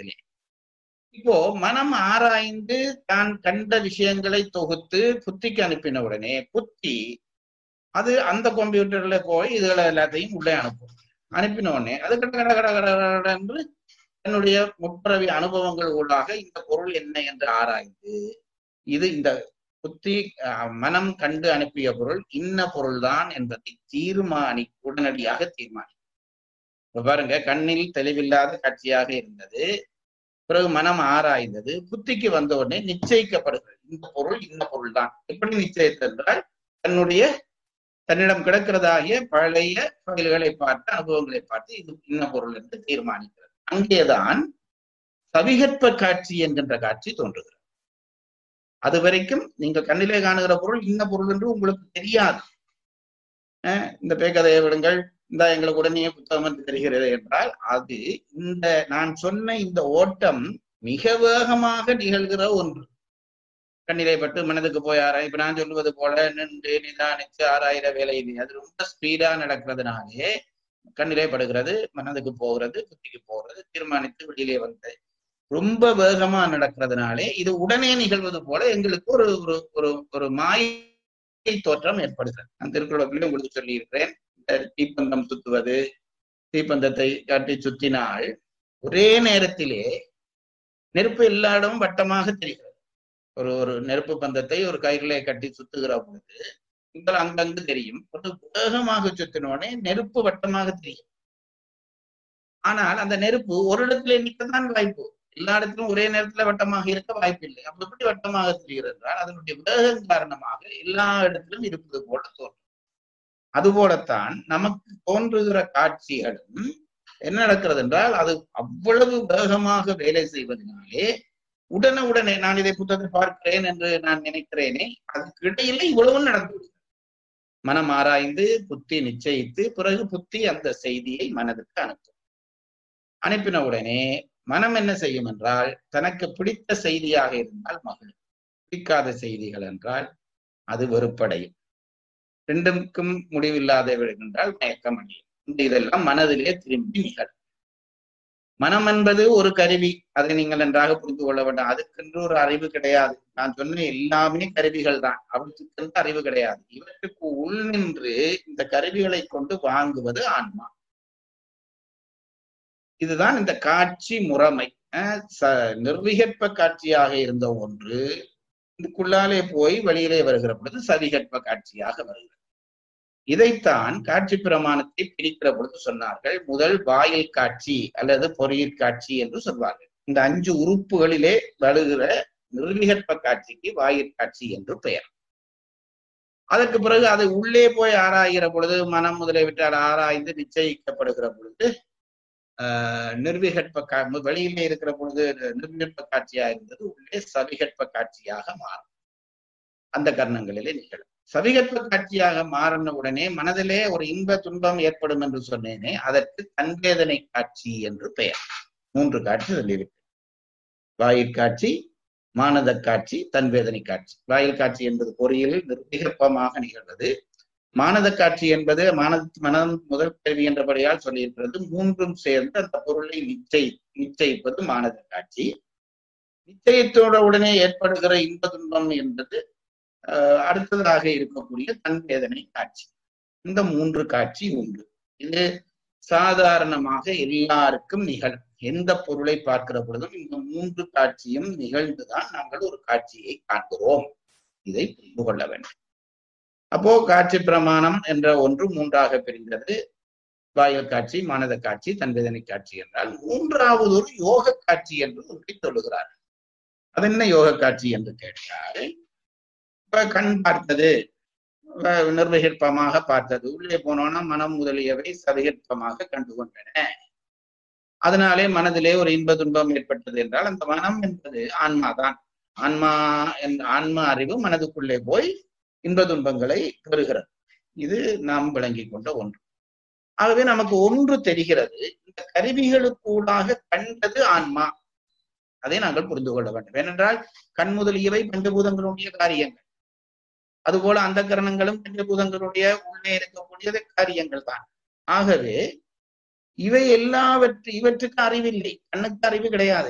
மனத்திலே இப்போ மனம் ஆராய்ந்து தான் கண்ட விஷயங்களை தொகுத்து புத்திக்கு அனுப்பின உடனே புத்தி அது அந்த கம்ப்யூட்டர்ல போய் இதுகளை எல்லாத்தையும் உள்ளே அனுப்பும் அனுப்பின உடனே அது கட கட கட கட கட என்று தன்னுடைய முற்பிறவி அனுபவங்கள் ஊடாக இந்த பொருள் என்ன என்று ஆராய்ந்து இது இந்த புத்தி அஹ், மனம் கண்டு அனுப்பிய பொருள் இன்ன பொருள்தான் என்பதை தீர்மானி உடனடியாக தீர்மானி இப்ப பாருங்க கண்ணில் தெளிவில்லாத காட்சியாக இருந்தது பிறகு மனம் ஆராய்ந்தது புத்திக்கு வந்த உடனே நிச்சயிக்கப்படுகிறது இந்த பொருள் இந்த பொருள் தான் எப்படி நிச்சயித்தது என்றால் தன்னுடைய தன்னிடம் கிடக்கிறதாகிய பழைய ஃபைல்களை பார்த்து அனுபவங்களை பார்த்து இது இன்ன பொருள் என்று தீர்மானிக்கிறது அங்கேதான் சவிகற்ப காட்சி என்கின்ற காட்சி தோன்றுகிறது அது வரைக்கும் நீங்கள் கண்ணிலே காணுகிற பொருள் இன்ன பொருள் என்று உங்களுக்கு தெரியாது அஹ் இந்த பேக்கதையை விடுங்கள் இந்த எங்களுக்கு உடனே புத்தகம் என்று தெரிகிறது என்றால் அது இந்த நான் சொன்ன இந்த ஓட்டம் மிக வேகமாக நிகழ்கிற ஒன்று கண்ணிலை பட்டு மனதுக்கு போய் ஆராய் இப்ப நான் சொல்லுவது போல நின்று நிதானிச்சு ஆராயிர வேலை இது அது ரொம்ப ஸ்பீடா நடக்கிறதுனாலே கண்ணிலே படுகிறது மனதுக்கு போகிறது புத்திக்கு போகிறது தீர்மானித்து வெளியிலே வந்து ரொம்ப வேகமா நடக்கிறதுனாலே இது உடனே நிகழ்வது போல எங்களுக்கு ஒரு ஒரு ஒரு ஒரு மாயை தோற்றம் ஏற்படுகிறது நான் திருக்குறளிலே உங்களுக்கு சொல்லியிருக்கிறேன் இந்த தீப்பந்தம் சுத்துவது தீப்பந்தத்தை காட்டி சுத்தினால் ஒரே நேரத்திலே நெருப்பு எல்லா இடமும் வட்டமாக தெரிகிறது ஒரு ஒரு நெருப்பு பந்தத்தை ஒரு கயிறிலே கட்டி சுத்துகிற பொழுது உங்கள் அங்கங்கு தெரியும் ஒரு வேகமாக சுத்தினோடனே நெருப்பு வட்டமாக தெரியும் ஆனால் அந்த நெருப்பு ஒரு இடத்துல நிற்கத்தான் வாய்ப்பு எல்லா இடத்திலும் ஒரே நேரத்துல வட்டமாக இருக்க வாய்ப்பு இல்லை அப்ப எப்படி வட்டமாக தெரிகிறது என்றால் அதனுடைய வேகம் காரணமாக எல்லா இடத்திலும் இருப்பது போல தோன்றும் அதுபோலத்தான் நமக்கு தோன்றுகிற காட்சிகளும் என்ன நடக்கிறது என்றால் அது அவ்வளவு வேகமாக வேலை செய்வதனாலே உடனே உடனே நான் இதை புத்தகத்தை பார்க்கிறேன் என்று நான் நினைக்கிறேனே அதுக்கு இடையில இவ்வளவும் நடந்து விடுகிறது. மனம் ஆராய்ந்து புத்தி நிச்சயித்து பிறகு புத்தி அந்த செய்தியை மனதுக்கு அனுப்பும் அனுப்பின உடனே மனம் என்ன செய்யும் என்றால் தனக்கு பிடித்த செய்தியாக இருந்தால் மகிழும் பிடிக்காத செய்திகள் என்றால் அது வெறுப்படையும் ரெண்டுக்கும் முடிவில்லாதவர்கள் என்றால் மயக்கம் அடையும் இந்த இதெல்லாம் மனதிலே திரும்பி நிகழும் மனம் என்பது ஒரு கருவி அதை நீங்கள் நன்றாக புரிந்து கொள்ள வேண்டும் அதுக்கென்று ஒரு அறிவு கிடையாது நான் சொன்ன எல்லாமே கருவிகள் தான் அவற்றுக்கென்று அறிவு கிடையாது இவற்றுக்கு உள் நின்று இந்த கருவிகளை கொண்டு வாங்குவது ஆன்மா இதுதான் இந்த காட்சி முறைமை அஹ் ச- நிர்விகற்ப காட்சியாக இருந்த ஒன்று இதுக்குள்ளாலே போய் வெளியிலே வருகிற பொழுது சவிகற்ப காட்சியாக வருகிறது இதைத்தான் காட்சி பிரமாணத்தை பிரிக்கிற பொழுது சொன்னார்கள் முதல் வாயில் காட்சி அல்லது பொறியிற் காட்சி என்று சொல்வார்கள் இந்த அஞ்சு உறுப்புகளிலே வருகிற நிர்விகற்ப காட்சிக்கு வாயிற் காட்சி என்று பெயர் அதற்கு பிறகு அது உள்ளே போய் ஆராய்கிற பொழுது மனம் முதலியவற்றால் ஆராய்ந்து நிச்சயிக்கப்படுகிற பொழுது ஆஹ் நிர்விகற்ப கா வெளியிலே இருக்கிற பொழுது நிர்விகற்ப காட்சியா இருந்தது உள்ளே சவிகற்ப காட்சியாக மாறும் அந்த கர்ணங்களிலே நிகழும் சவிகற்ப காட்சியாக மாறின உடனே மனதிலே ஒரு இன்ப துன்பம் ஏற்படும் என்று சொன்னேனே அதற்கு தன்வேதனை காட்சி என்று பெயர் மூன்று காட்சி சொல்லியிருக்கு வாயிற் காட்சி மானத காட்சி தன்வேதனை காட்சி வாயில் காட்சி என்பது பொறியியலில் நிர்விகற்பமாக நிகழ்வது மானத காட்சி என்பது மானத மனம் முதல் கேள்வி என்றபடியால் சொல்லியிருக்கிறது மூன்றும் சேர்ந்து அந்த பொருளை நிச்சய நிச்சயிப்பது மானத காட்சி நிச்சயத்தோட உடனே ஏற்படுகிற இன்ப துன்பம் என்பது ஆஹ் அடுத்ததாக இருக்கக்கூடிய தன்வேதனை காட்சி இந்த மூன்று காட்சி உண்டு இது சாதாரணமாக எல்லாருக்கும் நிகழும் எந்த பொருளை பார்க்கிற பொழுதும் இந்த மூன்று காட்சியும் நிகழ்ந்துதான் நாங்கள் ஒரு காட்சியை காண்கிறோம் இதை புரிந்து கொள்ள வேண்டும் அப்போ காட்சி பிரமாணம் என்ற ஒன்று மூன்றாக பிரிந்தது வாயல் காட்சி மானத காட்சி தன்வேதனை காட்சி என்றால் மூன்றாவது ஒரு யோக காட்சி என்று ஒன்றை சொல்லுகிறார் அது என்ன யோக காட்சி என்று கேட்டால் இப்ப கண் பார்த்தது அஹ் நிர்விகற்பமாக பார்த்தது உள்ளே போனோம்னா மனம் முதலியவை சவிகற்பமாக கண்டு கொண்டன அதனாலே மனதிலே ஒரு இன்ப துன்பம் ஏற்பட்டது என்றால் அந்த மனம் என்பது ஆன்மாதான் ஆன்மா என் ஆன்ம அறிவு மனதுக்குள்ளே போய் இன்ப துன்பங்களை பெறுகிறது இது நாம் விளங்கிக் கொண்ட ஒன்று ஆகவே நமக்கு ஒன்று தெரிகிறது இந்த கருவிகளுக்கூடாக கண்டது ஆன்மா அதை நாங்கள் புரிந்து கொள்ள வேண்டும் ஏனென்றால் கண் முதலியவை பஞ்சபூதங்களுடைய காரியங்கள் அதுபோல அந்த கரணங்களும் பஞ்சபூதங்களுடைய உள்ளே இருக்கக்கூடியது காரியங்கள் தான் ஆகவே இவை எல்லாவற்று இவற்றுக்கு அறிவில்லை கண்ணுக்கு அறிவு கிடையாது